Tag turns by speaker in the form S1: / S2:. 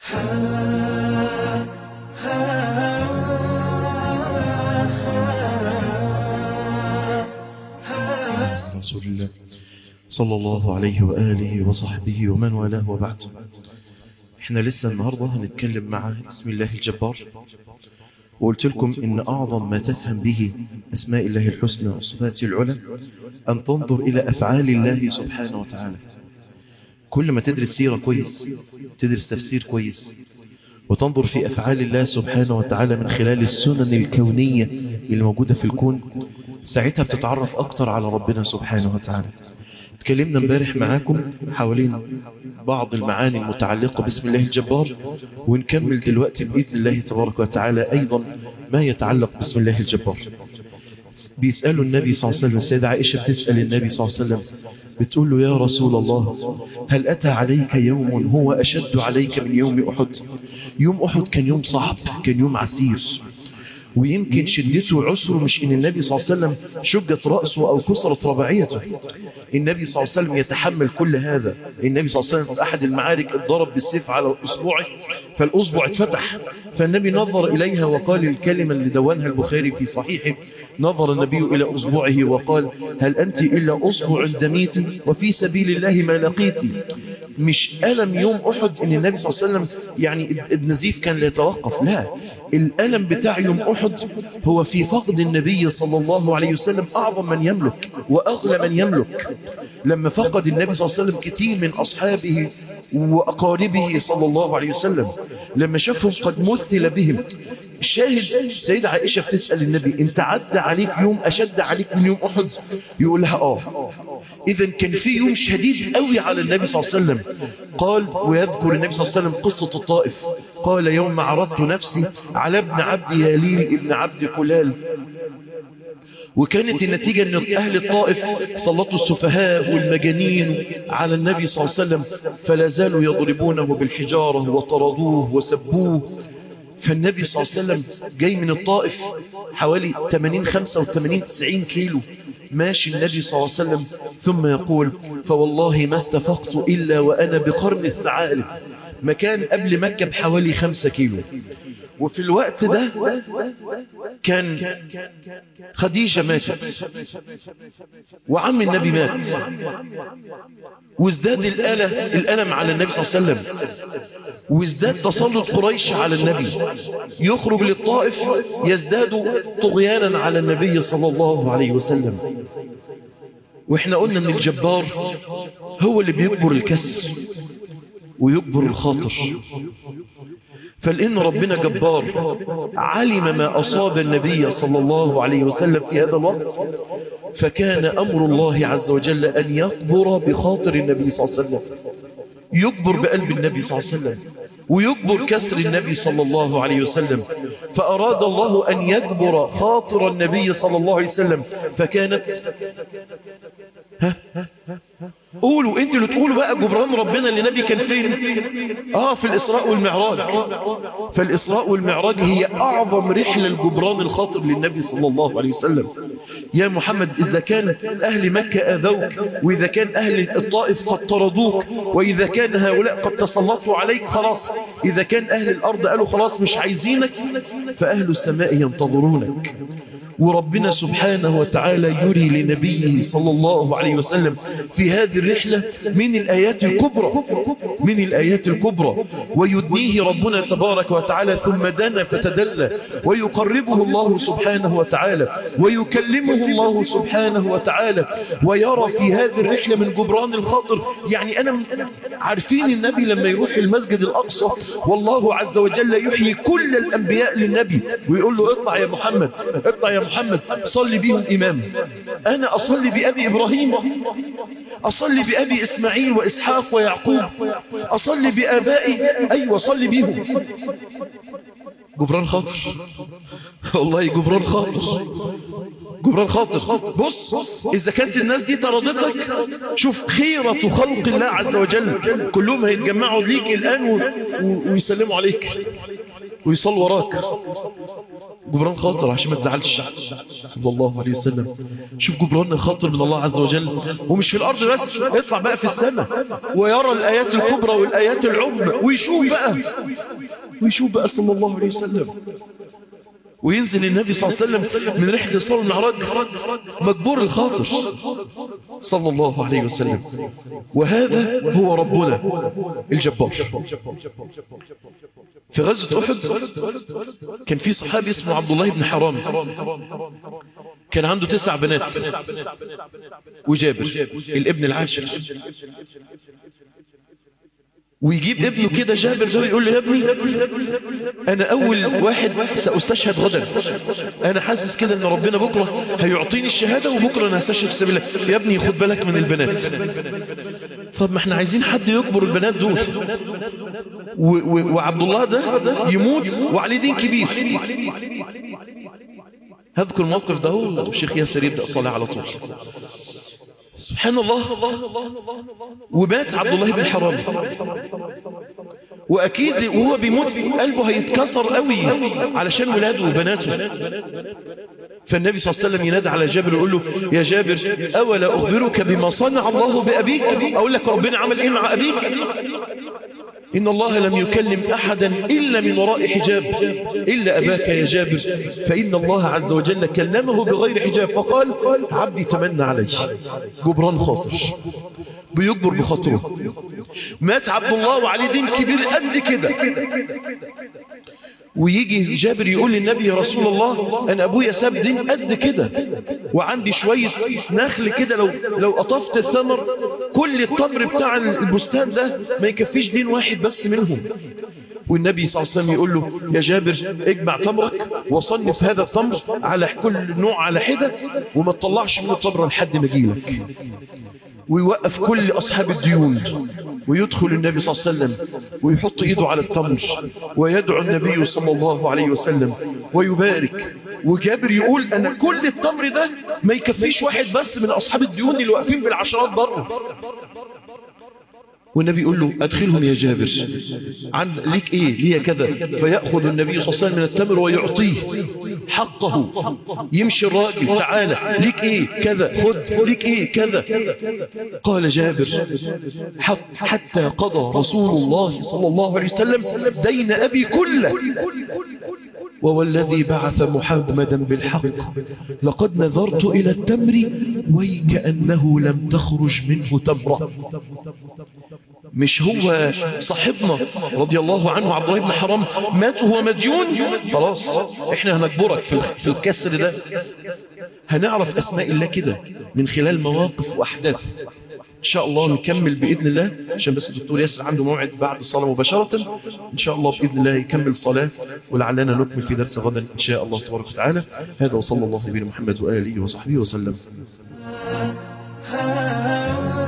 S1: رسول الله صلى الله عليه وآله وصحبه ومن والاه وبعد احنا لسه النهاردة هنتكلم مع اسم الله الجبار وقلت لكم ان اعظم ما تفهم به اسماء الله الحسنى وصفاته العلى ان تنظر الى افعال الله سبحانه وتعالى كل ما تدرس سيرة كويس تدرس تفسير كويس وتنظر في أفعال الله سبحانه وتعالى من خلال السنن الكونية اللي موجودة في الكون ساعتها بتتعرف أكتر على ربنا سبحانه وتعالى تكلمنا امبارح معاكم حوالين بعض المعاني المتعلقة باسم الله الجبار ونكمل دلوقتي بإذن الله تبارك وتعالى أيضا ما يتعلق باسم الله الجبار بيسألوا النبي صلى الله عليه وسلم السيدة عائشة بتسأل النبي صلى الله عليه وسلم بتقول له يا رسول الله هل أتى عليك يوم هو أشد عليك من يوم أحد يوم أحد كان يوم صعب كان يوم عسير ويمكن شدته وعسره مش ان النبي صلى الله عليه وسلم شجت رأسه او كسرت رباعيته النبي صلى الله عليه وسلم يتحمل كل هذا النبي صلى الله عليه وسلم في احد المعارك اتضرب بالسيف على اصبعه فالاصبع اتفتح فالنبي نظر اليها وقال الكلمة اللي دونها البخاري في صحيحه نظر النبي الى اصبعه وقال هل انت الا اصبع دميت وفي سبيل الله ما لقيت مش ألم يوم أحد ان النبي صلى الله عليه وسلم يعني النزيف كان لا يتوقف لا الألم بتاع يوم أحد هو في فقد النبي صلى الله عليه وسلم أعظم من يملك وأغلى من يملك لما فقد النبي صلى الله عليه وسلم كثير من أصحابه وأقاربه صلى الله عليه وسلم لما شافهم قد مثل بهم الشاهد سيدة عائشة بتسأل النبي انت عدى عليك يوم أشد عليك من يوم أحد يقول لها آه إذا كان في يوم شديد قوي على النبي صلى الله عليه وسلم قال ويذكر النبي صلى الله عليه وسلم قصة الطائف قال يوم عرضت نفسي على ابن عبد ياليل ابن عبد قلال وكانت النتيجة ان اهل الطائف سلطوا السفهاء والمجانين على النبي صلى الله عليه وسلم فلا زالوا يضربونه بالحجارة وطردوه وسبوه فالنبي صلى الله عليه وسلم جاي من الطائف حوالي 80 85 90 كيلو ماشي النبي صلى الله عليه وسلم ثم يقول فوالله ما استفقت إلا وأنا بقرن الثعالب مكان قبل مكة بحوالي خمسة كيلو وفي الوقت ده كان خديجة ماتت وعم النبي مات وازداد الألة الألم على النبي صلى الله عليه وسلم وازداد تسلط قريش على النبي يخرج للطائف يزداد طغيانا على النبي صلى الله عليه وسلم واحنا قلنا ان الجبار هو اللي بيكبر الكسر ويكبر الخاطر فلأن ربنا جبار علم ما أصاب النبي صلى الله عليه وسلم في هذا الوقت فكان أمر الله عز وجل أن يكبر بخاطر النبي صلى الله عليه وسلم يكبر بقلب النبي صلى الله عليه وسلم ويكبر كسر النبي صلى الله عليه وسلم فأراد الله أن يكبر خاطر النبي صلى الله عليه وسلم فكانت ها قولوا انتوا اللي تقولوا بقى جبران ربنا اللي النبي كان فين اه في الاسراء والمعراج فالاسراء والمعراج هي اعظم رحلة لجبران الخاطر للنبي صلى الله عليه وسلم يا محمد اذا كان اهل مكة اذوك واذا كان اهل الطائف قد طردوك واذا كان هؤلاء قد تسلطوا عليك خلاص اذا كان اهل الارض قالوا خلاص مش عايزينك فاهل السماء ينتظرونك وربنا سبحانه وتعالى يري لنبيه صلى الله عليه وسلم في هذه الرحلة من الآيات الكبرى من الآيات الكبرى ويدنيه ربنا تبارك وتعالى ثم دنا فتدلى ويقربه الله سبحانه وتعالى ويكلمه الله سبحانه وتعالى ويرى في هذه الرحلة من جبران الخاطر يعني أنا عارفين النبي لما يروح المسجد الأقصى والله عز وجل يحيي كل الأنبياء للنبي ويقول له اطلع يا محمد اطلع يا محمد صلي بهم إمام أنا أصلي بأبي إبراهيم أصلي بأبي إسماعيل وإسحاق ويعقوب أصلي بآبائي أيوة صلي بهم جبران خاطر والله جبران خاطر جبران خاطر بص إذا كانت الناس دي طردتك شوف خيرة خلق الله عز وجل كلهم هيتجمعوا ليك الآن و... و... ويسلموا عليك ويصلوا وراك جبران خاطر عشان ما تزعلش صلى الله عليه وسلم شوف جبران خاطر من الله عز وجل ومش في الأرض بس يطلع بقى في السماء ويرى الآيات الكبرى والآيات العظمى ويشوف بقى ويشوف بقى صلى الله عليه وسلم وينزل النبي صلى الله عليه وسلم من رحلة الإسراء والمعراج مجبور الخاطر صلى الله عليه وسلم وهذا هو ربنا الجبار في غزوة أحد كان في صحابي اسمه عبد الله بن حرام كان عنده تسع بنات وجابر الابن العاشر ويجيب ابنه كده جابر ده ويقول له يا ابني انا اول واحد ساستشهد غدا انا حاسس كده ان ربنا بكره هيعطيني الشهاده وبكره انا هستشهد في سبيل الله يا ابني خد بالك من البنات طب ما احنا عايزين حد يكبر البنات دول و و وعبد الله ده يموت وعليه دين كبير هذكر الموقف ده والشيخ ياسر يبدا الصلاه على طول سبحان الله ومات عبد الله بن حرام واكيد وهو بيموت قلبه هيتكسر قوي علشان ولاده وبناته فالنبي صلى الله عليه وسلم ينادى على جابر ويقول له يا جابر اولا اخبرك بما صنع الله بابيك اقول لك ربنا عمل ايه مع ابيك إن الله لم يكلم أحدا إلا من وراء حجاب إلا أباك يا جابر فإن الله عز وجل كلمه بغير حجاب فقال عبدي تمنى علي جبران خاطر بيجبر بخاطره مات عبد الله وعليه دين كبير قد كده ويجي جابر يقول للنبي يا رسول الله أنا أبويا ساب دين قد كده وعندي شوية نخل كده لو, لو قطفت الثمر كل التمر بتاع البستان ده ما يكفيش دين واحد بس منهم والنبي صلى الله عليه وسلم يقول له يا جابر اجمع تمرك وصنف هذا التمر على كل نوع على حدة وما تطلعش منه تمرة لحد ما اجيلك ويوقف كل أصحاب الديون ويدخل النبي صلى الله عليه وسلم ويحط إيده على التمر ويدعو النبي صلى الله عليه وسلم ويبارك وجابر يقول أنا كل التمر ده ما يكفيش واحد بس من أصحاب الديون اللي واقفين بالعشرات بره والنبي يقول له أدخلهم يا جابر عن ليك إيه ليه كذا فيأخذ النبي صلى الله عليه وسلم من التمر ويعطيه حقه يمشي الراجل تعالى ليك إيه كذا خذ ليك إيه كذا قال جابر حتى قضى رسول الله صلى الله عليه وسلم دين أبي كله ووالذي بعث محمدا بالحق لقد نظرت إلى التمر ويكأنه لم تخرج منه تمرة مش هو صاحبنا رضي الله عنه عبد الله بن حرام مات وهو مديون خلاص احنا هنجبرك في الكسر ده هنعرف اسماء الله كده من خلال مواقف واحداث ان شاء الله نكمل باذن الله عشان بس الدكتور ياسر عنده موعد بعد الصلاه مباشره ان شاء الله باذن الله يكمل الصلاه ولعلنا نكمل في درس غدا ان شاء الله تبارك وتعالى هذا وصلى الله بنا محمد واله وصحبه وسلم